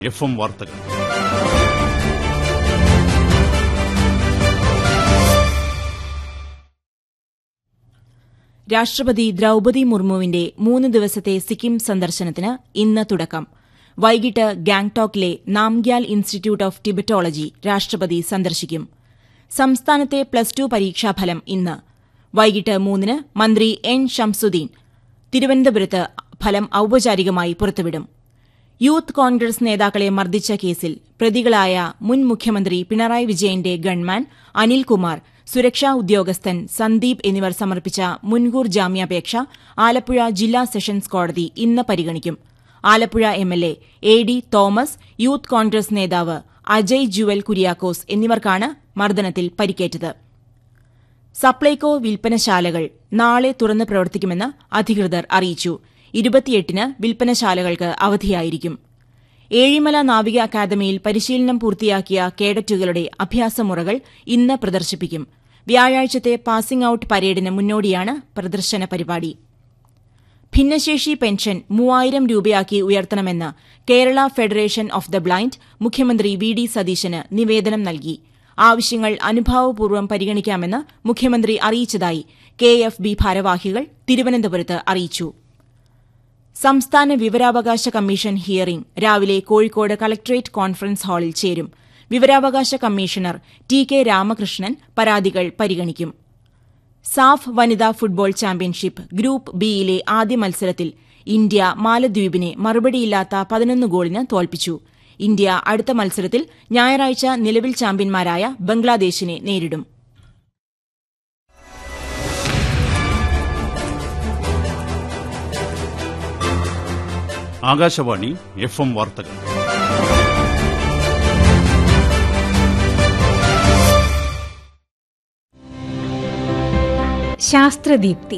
F M വാർത്തകൾ രാഷ്ട്രപതി ദ്രൌപതി മുർമുവിന്റെ മൂന്ന് ദിവസത്തെ സിക്കിം സന്ദർശനത്തിന് ഇന്ന് തുടക്കം വൈകിട്ട് ഗാംഗ്ടോക്കിലെ നാംഗ്യാൽ ഇൻസ്റ്റിറ്റ്യൂട്ട് ഓഫ് ടിബറ്റോളജി രാഷ്ട്രപതി സന്ദർശിക്കും സംസ്ഥാനത്തെ പ്ലസ് ടു പരീക്ഷാഫലം ഇന്ന് വൈകിട്ട് മൂന്നിന് മന്ത്രി എൻ ഷംസുദ്ദീൻ തിരുവനന്തപുരത്ത് ഫലം ഔപചാരികമായി പുറത്തുവിടും യൂത്ത് കോൺഗ്രസ് നേതാക്കളെ മർദ്ദിച്ച കേസിൽ പ്രതികളായ മുൻ മുഖ്യമന്ത്രി പിണറായി വിജയന്റെ ഗൺമാൻ അനിൽകുമാർ സുരക്ഷാ ഉദ്യോഗസ്ഥൻ സന്ദീപ് എന്നിവർ സമർപ്പിച്ച മുൻകൂർ ജാമ്യാപേക്ഷ ആലപ്പുഴ ജില്ലാ സെഷൻസ് കോടതി ഇന്ന് പരിഗണിക്കും Alappuzha MLA A D Thomas youth Congress നേതാവ് അജയ് ജുവൽ കുര്യാക്കോസ് എന്നിവർക്കാണ് മർദ്ദനത്തിൽ പരിക്കേറ്റത് സപ്ലൈകോ വിൽപ്പനശാലകൾ നാളെ തുറന്ന് പ്രവർത്തിക്കുമെന്ന് അധികൃതർ അറിയിച്ചു ഇരുപത്തിയെട്ടിന് വിൽപ്പനശാലകൾക്ക് അവധിയായിരിക്കും ഏഴിമല നാവിക അക്കാദമിയിൽ പരിശീലനം പൂർത്തിയാക്കിയ കേഡറ്റുകളുടെ അഭ്യാസമുറകൾ ഇന്ന് പ്രദർശിപ്പിക്കും വ്യാഴാഴ്ചത്തെ പാസിംഗ് ഔട്ട് പരേഡിന് മുന്നോടിയാണ് പ്രദർശന പരിപാടി ഭിന്നശേഷി പെൻഷൻ മൂവായിരം രൂപയാക്കി ഉയർത്തണമെന്ന് Kerala federation of the blind മുഖ്യമന്ത്രി വി ഡി സതീശന് നിവേദനം നൽകി ആവശ്യങ്ങൾ അനുഭാവപൂർവ്വം പരിഗണിക്കാമെന്ന് മുഖ്യമന്ത്രി അറിയിച്ചതായി കെ എഫ് ബി ഭാരവാഹികൾ തിരുവനന്തപുരത്ത് അറിയിച്ചു സംസ്ഥാന വിവരാവകാശ കമ്മീഷൻ ഹിയറിംഗ് രാവിലെ കോഴിക്കോട് കളക്ടറേറ്റ് കോൺഫറൻസ് ഹാളിൽ ചേരും വിവരാവകാശ കമ്മീഷണർ ടി കെ രാമകൃഷ്ണൻ പരാതികൾ പരിഗണിക്കും സാഫ് വനിതാ ഫുട്ബോൾ ചാമ്പ്യൻഷിപ്പ് ഗ്രൂപ്പ് ബിയിലെ ആദ്യ മത്സരത്തിൽ ഇന്ത്യ മാലദ്വീപിനെ മറുപടിയില്ലാത്ത പതിനൊന്ന് ഗോളിന് തോൽപ്പിച്ചു ഇന്ത്യ അടുത്ത മത്സരത്തിൽ ഞായറാഴ്ച നിലവിൽ ചാമ്പ്യന്മാരായ ബംഗ്ലാദേശിനെ നേരിടും ആകാശവാണി എഫ് എം വാർത്തകൾ ശാസ്ത്രദീപ്തി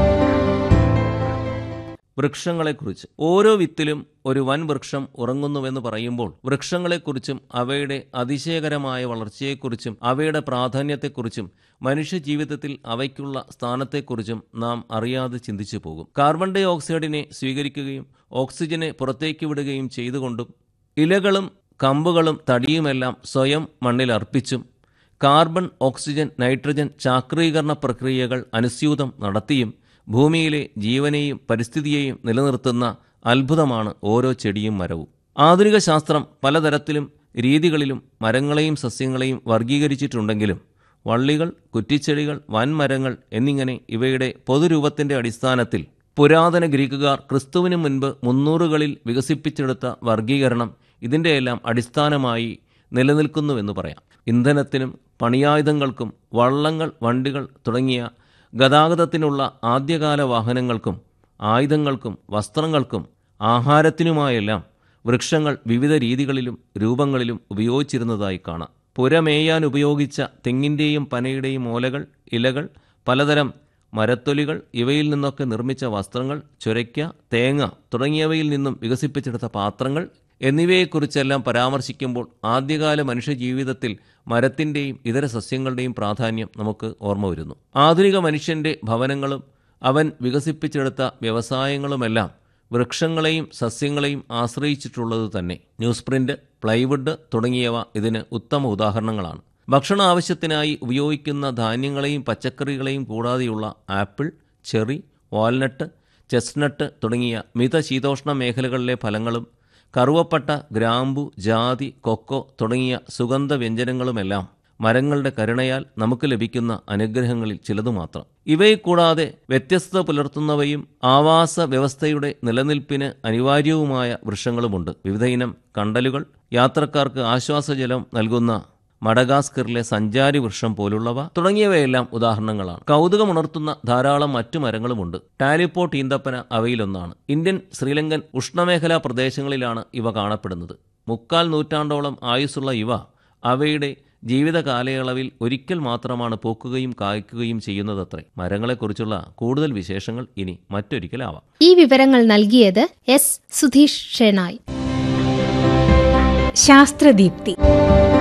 വൃക്ഷങ്ങളെക്കുറിച്ച് ഓരോ വിത്തിലും ഒരു വൻ വൃക്ഷം ഉറങ്ങുന്നുവെന്ന് പറയുമ്പോൾ വൃക്ഷങ്ങളെക്കുറിച്ചും അവയുടെ അതിശയകരമായ വളർച്ചയെക്കുറിച്ചും അവയുടെ പ്രാധാന്യത്തെക്കുറിച്ചും മനുഷ്യജീവിതത്തിൽ അവയ്ക്കുള്ള സ്ഥാനത്തെക്കുറിച്ചും നാം അറിയാതെ ചിന്തിച്ചു പോകും കാർബൺ ഡൈ ഓക്സൈഡിനെ സ്വീകരിക്കുകയും ഓക്സിജനെ പുറത്തേക്ക് വിടുകയും ചെയ്തുകൊണ്ടും ഇലകളും കമ്പുകളും തടിയുമെല്ലാം സ്വയം മണ്ണിൽ അർപ്പിച്ചും കാർബൺ ഓക്സിജൻ നൈട്രജൻ ചാക്രീകരണ പ്രക്രിയകൾ അനുസ്യൂതം നടത്തിയും ഭൂമിയിലെ ജീവനെയും പരിസ്ഥിതിയെയും നിലനിർത്തുന്ന അത്ഭുതമാണ് ഓരോ ചെടിയും മരവും ആധുനിക ശാസ്ത്രം പലതരത്തിലും രീതികളിലും മരങ്ങളെയും സസ്യങ്ങളെയും വർഗീകരിച്ചിട്ടുണ്ടെങ്കിലും വള്ളികൾ കുറ്റിച്ചെടികൾ വൻമരങ്ങൾ എന്നിങ്ങനെ ഇവയുടെ പൊതുരൂപത്തിന്റെ അടിസ്ഥാനത്തിൽ പുരാതന ഗ്രീക്കുകാർ ക്രിസ്തുവിന് മുൻപ് മുന്നൂറുകളിൽ വികസിപ്പിച്ചെടുത്ത വർഗീകരണം ഇതിൻ്റെയെല്ലാം അടിസ്ഥാനമായി നിലനിൽക്കുന്നുവെന്ന് പറയാം ഇന്ധനത്തിനും പണിയായുധങ്ങൾക്കും വള്ളങ്ങൾ വണ്ടികൾ തുടങ്ങിയ ഗതാഗതത്തിനുള്ള ആദ്യകാല വാഹനങ്ങൾക്കും ആയുധങ്ങൾക്കും വസ്ത്രങ്ങൾക്കും ആഹാരത്തിനുമായെല്ലാം വൃക്ഷങ്ങൾ വിവിധ രീതികളിലും രൂപങ്ങളിലും ഉപയോഗിച്ചിരുന്നതായി കാണാം പുരമേയാൻ ഉപയോഗിച്ച തെങ്ങിൻ്റെയും പനയുടെയും ഓലകൾ ഇലകൾ പലതരം മരത്തൊലികൾ ഇവയിൽ നിന്നൊക്കെ നിർമ്മിച്ച വസ്ത്രങ്ങൾ ചുരയ്ക്ക തേങ്ങ തുടങ്ങിയവയിൽ നിന്നും വികസിപ്പിച്ചെടുത്ത പാത്രങ്ങൾ എന്നിവയെക്കുറിച്ചെല്ലാം പരാമർശിക്കുമ്പോൾ ആദ്യകാല മനുഷ്യജീവിതത്തിൽ മരത്തിൻ്റെയും ഇതര സസ്യങ്ങളുടെയും പ്രാധാന്യം നമുക്ക് ഓർമ്മ വരുന്നു ആധുനിക മനുഷ്യൻ്റെ ഭവനങ്ങളും അവൻ വികസിപ്പിച്ചെടുത്ത വ്യവസായങ്ങളുമെല്ലാം വൃക്ഷങ്ങളെയും സസ്യങ്ങളെയും ആശ്രയിച്ചിട്ടുള്ളത് തന്നെ ന്യൂസ് പ്രിന്റ് പ്ലൈവുഡ് തുടങ്ങിയവ ഇതിന് ഉത്തമ ഉദാഹരണങ്ങളാണ് ഭക്ഷണ ആവശ്യത്തിനായി ഉപയോഗിക്കുന്ന ധാന്യങ്ങളെയും പച്ചക്കറികളെയും കൂടാതെയുള്ള ആപ്പിൾ ചെറി വാൽനട്ട് ചെസ്നട്ട് തുടങ്ങിയ മിതശീതോഷ്ണ മേഖലകളിലെ ഫലങ്ങളും കറുവപ്പട്ട ഗ്രാമ്പു ജാതി കൊക്കോ തുടങ്ങിയ സുഗന്ധ വ്യഞ്ജനങ്ങളുമെല്ലാം മരങ്ങളുടെ കരുണയാൽ നമുക്ക് ലഭിക്കുന്ന അനുഗ്രഹങ്ങളിൽ ചിലതു മാത്രം ഇവയെ കൂടാതെ വ്യത്യസ്തത പുലർത്തുന്നവയും ആവാസ വ്യവസ്ഥയുടെ നിലനിൽപ്പിന് അനിവാര്യവുമായ വൃക്ഷങ്ങളുമുണ്ട് വിവിധയിനം കണ്ടലുകൾ യാത്രക്കാർക്ക് ആശ്വാസജലം നൽകുന്ന മഡഗാസ്കറിലെ സഞ്ചാരി വൃക്ഷം പോലുള്ളവ തുടങ്ങിയവയെല്ലാം ഉദാഹരണങ്ങളാണ് കൗതുകമുണർത്തുന്ന ധാരാളം മറ്റു മരങ്ങളുമുണ്ട് ടാലിപ്പോട്ട് ഈന്തപ്പന അവയിലൊന്നാണ് ഇന്ത്യൻ ശ്രീലങ്കൻ ഉഷ്ണമേഖലാ പ്രദേശങ്ങളിലാണ് ഇവ കാണപ്പെടുന്നത് മുക്കാൽ നൂറ്റാണ്ടോളം ആയുസ്സുള്ള ഇവ അവയുടെ ജീവിത കാലയളവിൽ ഒരിക്കൽ മാത്രമാണ് പൂക്കുകയും കായ്ക്കുകയും ചെയ്യുന്നതത്രേ മരങ്ങളെക്കുറിച്ചുള്ള കൂടുതൽ വിശേഷങ്ങൾ ഇനി മറ്റൊരിക്കലാവാം ഈ വിവരങ്ങൾ നൽകിയത് എസ് സുധീഷ് ഷെനായ് ശാസ്ത്രദീപ്തി